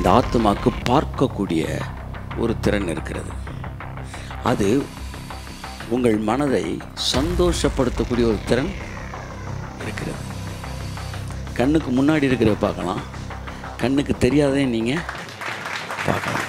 இந்த ஆத்மாக்கு பார்க்கக்கூடிய ஒரு திறன் இருக்கிறது அது உங்கள் மனதை சந்தோஷப்படுத்தக்கூடிய ஒரு திறன் இருக்கிறது கண்ணுக்கு முன்னாடி இருக்கிறத பார்க்கலாம் கண்ணுக்கு தெரியாதே நீங்கள் பார்க்கலாம்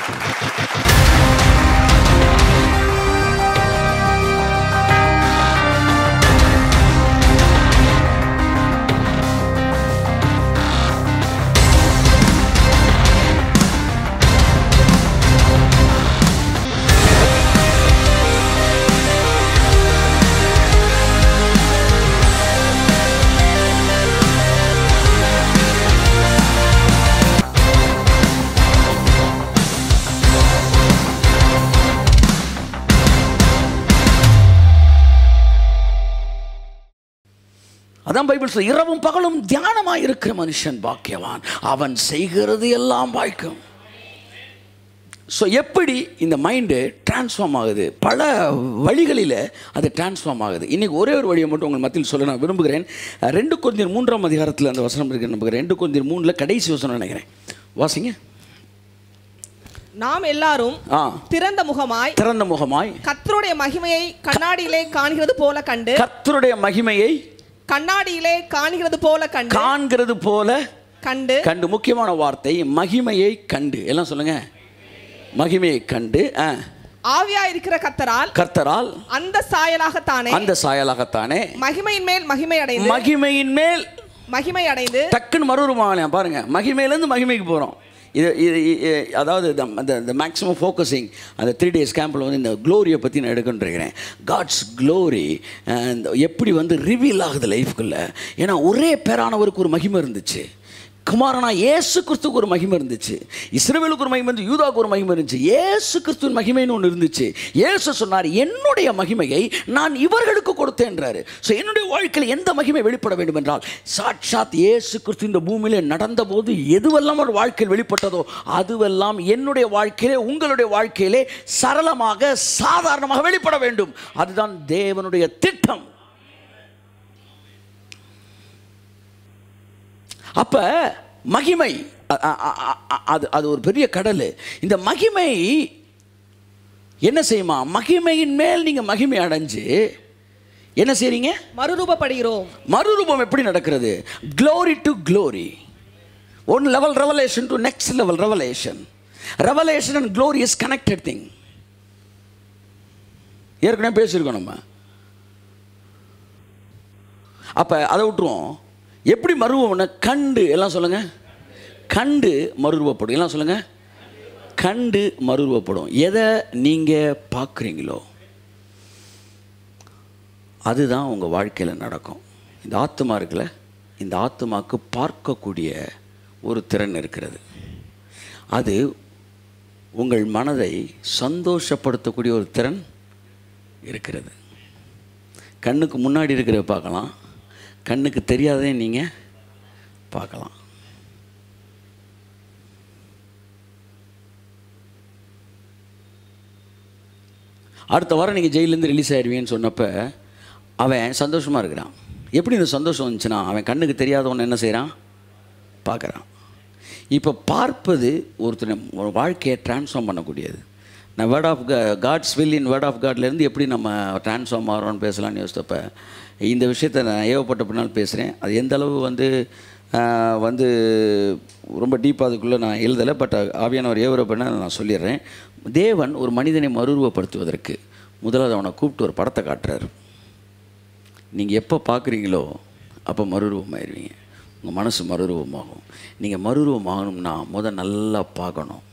அதான் பைபிள் சொல்ல இரவும் பகலும் தியானமாக இருக்கிற மனுஷன் பாக்கியவான் அவன் செய்கிறது எல்லாம் வாய்க்கும் ஸோ எப்படி இந்த மைண்டு டிரான்ஸ்ஃபார்ம் ஆகுது பல வழிகளில் அது டிரான்ஸ்ஃபார்ம் ஆகுது இன்றைக்கி ஒரே ஒரு வழியை மட்டும் உங்கள் மத்தியில் சொல்ல நான் விரும்புகிறேன் ரெண்டு கொஞ்சம் மூன்றாம் அதிகாரத்தில் அந்த வசனம் இருக்கு நம்புகிறேன் ரெண்டு கொஞ்சம் மூணில் கடைசி வசனம் நினைக்கிறேன் வாசிங்க நாம் எல்லாரும் ஆ திறந்த முகமாய் திறந்த முகமாய் கர்த்தருடைய மகிமையை கண்ணாடியிலே காண்கிறது போல கண்டு கர்த்தருடைய மகிமையை கண்ணாடியிலே காண்கிறது போல கண்டு காண்கிறது போல கண்டு கண்டு முக்கியமான வார்த்தை மகிமையை கண்டு எல்லாம் சொல்லுங்க மகிமையை கண்டு ஆ, ஆவியா இருக்கிற கர்த்தரால் கர்த்தரால் அந்த சாயலாகத்தானே அந்த சாயலாகத்தானே மகிமையின் மேல் மகிமை அடைந்து மகிமையின் மேல் மகிமை அடைந்து டக்குன்னு மறுரூபம் பாருங்க மகிமையிலேருந்து மகிமைக்கு போகிறோம் இது இது இ- அதாவது இந்த மேக்ஸிமம் ஃபோக்கஸிங் அந்த த்ரீ டேஸ் கேம்பில் வந்து இந்த க்ளோரியை பற்றி நான் எடுக்கன்றிருக்கிறேன் காட்ஸ் க்ளோரி எப்படி வந்து ரிவீல் ஆகுது லைஃப்குள்ளே ஏன்னா ஒரே பேரானவருக்கு ஒரு மகிமை இருந்துச்சு குமாரனா ஏசு கிறிஸ்துக்கு ஒரு மகிமை இருந்துச்சு இஸ்ரவேலுக்கு ஒரு மகிமை இருந்துச்சு யூதாவுக்கு ஒரு மகிமை இருந்துச்சு ஏசு கிறிஸ்துவின் மகிமைன்னு ஒன்று இருந்துச்சு ஏசு சொன்னார் என்னுடைய மகிமையை நான் இவர்களுக்கு கொடுத்தேன்றாரு ஸோ என்னுடைய வாழ்க்கையில் எந்த மகிமை வெளிப்பட வேண்டும் என்றால் சாட்சாத் ஏசு கிறிஸ்து இந்த பூமியிலே நடந்தபோது எதுவெல்லாம் ஒரு வாழ்க்கையில் வெளிப்பட்டதோ அதுவெல்லாம் என்னுடைய வாழ்க்கையிலே உங்களுடைய வாழ்க்கையிலே சரளமாக சாதாரணமாக வெளிப்பட வேண்டும் அதுதான் தேவனுடைய திட்டம் அப்ப மகிமை அ- அ- அ- அ- அது அது ஒரு பெரிய கடல் இந்த மகிமை என்ன செய்யுமா மகிமையின் மேல் நீங்க மகிமை அடைஞ்சு என்ன செய்றீங்க மறுரூபப்படுகிறோம் மறுரூபம் எப்படி நடக்கிறது glory to glory one level revelation to next level revelation revelation and glory is connected thing ஏற்கனவே பேசியிருக்கோம் நம்ம அப்போ அதை விட்டுருவோம் எப்படி மறுரூபம்னா கண்டு எல்லாம் சொல்லுங்க கண்டு மறுரூபப்படும் எல்லாம் சொல்லுங்க கண்டு மறுரூபப்படும் எதை நீங்கள் பார்க்குறீங்களோ அதுதான் உங்கள் வாழ்க்கையில் நடக்கும் இந்த ஆத்மா இருக்குல்ல இந்த ஆத்மாக்கு பார்க்கக்கூடிய ஒரு திறன் இருக்கிறது அது உங்கள் மனதை சந்தோஷப்படுத்தக்கூடிய ஒரு திறன் இருக்கிறது கண்ணுக்கு முன்னாடி இருக்கிறத பார்க்கலாம் கண்ணுக்கு தெரியாதே நீங்கள் பார்க்கலாம் அடுத்த வாரம் நீங்கள் ஜெயிலேருந்து ரிலீஸ் ஆயிடுவீங்கன்னு சொன்னப்போ அவன் சந்தோஷமாக இருக்கிறான் எப்படி இந்த சந்தோஷம் வந்துச்சுன்னா அவன் கண்ணுக்கு தெரியாதவன் என்ன செய்கிறான் பார்க்குறான் இப்போ பார்ப்பது ஒருத்தனை ஒரு வாழ்க்கையை ட்ரான்ஸ்ஃபார்ம் பண்ணக்கூடியது நான் word of God's will in word of காட்லேருந்து எப்படி நம்ம ட்ரான்ஸ்ஃபார்ம் ஆகிறோம்னு பேசலாம்னு யோசித்தப்ப இந்த விஷயத்தை நான் ஏவப்பட்ட பின்னால் பேசுகிறேன் அது எந்த அளவு வந்து ஆஹ், வந்து ரொம்ப டீப்பாக அதுக்குள்ளே நான் எழுதலை பட் ஆவியானவர் ஏவர பண்ண நான் சொல்லிடுறேன் தேவன் ஒரு மனிதனை மறுரூபப்படுத்துவதற்கு முதலாவது அவனை கூப்பிட்டு ஒரு படத்தை காட்டுறாரு நீங்கள் எப்போ பார்க்குறீங்களோ அப்போ மறுரூபமாயிருவீங்க உங்கள் மனசு மறுரூபமாகும் நீங்கள் மறுரூபமாகணும்னா முத நல்லா பார்க்கணும்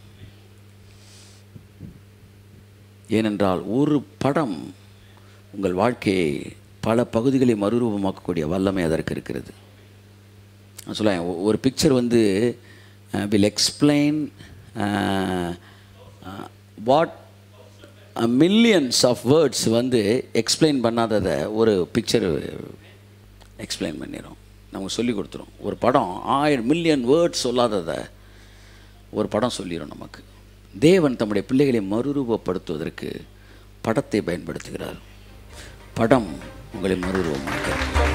ஏனென்றால் ஒரு படம் உங்கள் வாழ்க்கையை பல பகுதிகளை மறுரூபமாக்கக்கூடிய வல்லமை அதற்கு இருக்கிறது நான் சொல்லுவேன் ஒ- ஒரு பிக்சர் வந்து will explain what millions of words வந்து எக்ஸ்பிளைன் பண்ணாததை ஒரு பிக்சர் எக்ஸ்பிளைன் பண்ணிடும் நமக்கு சொல்லி கொடுத்துரும் ஒரு படம் ஆயிரம் மில்லியன் வேர்ட்ஸ் சொல்லாததை ஒரு படம் சொல்லிடும் நமக்கு தேவன் தம்முடைய பிள்ளைகளை மறுரூபப்படுத்துவதற்கு படத்தை பயன்படுத்துகிறார் படம் உங்களை மறுரூபமாக்கிறது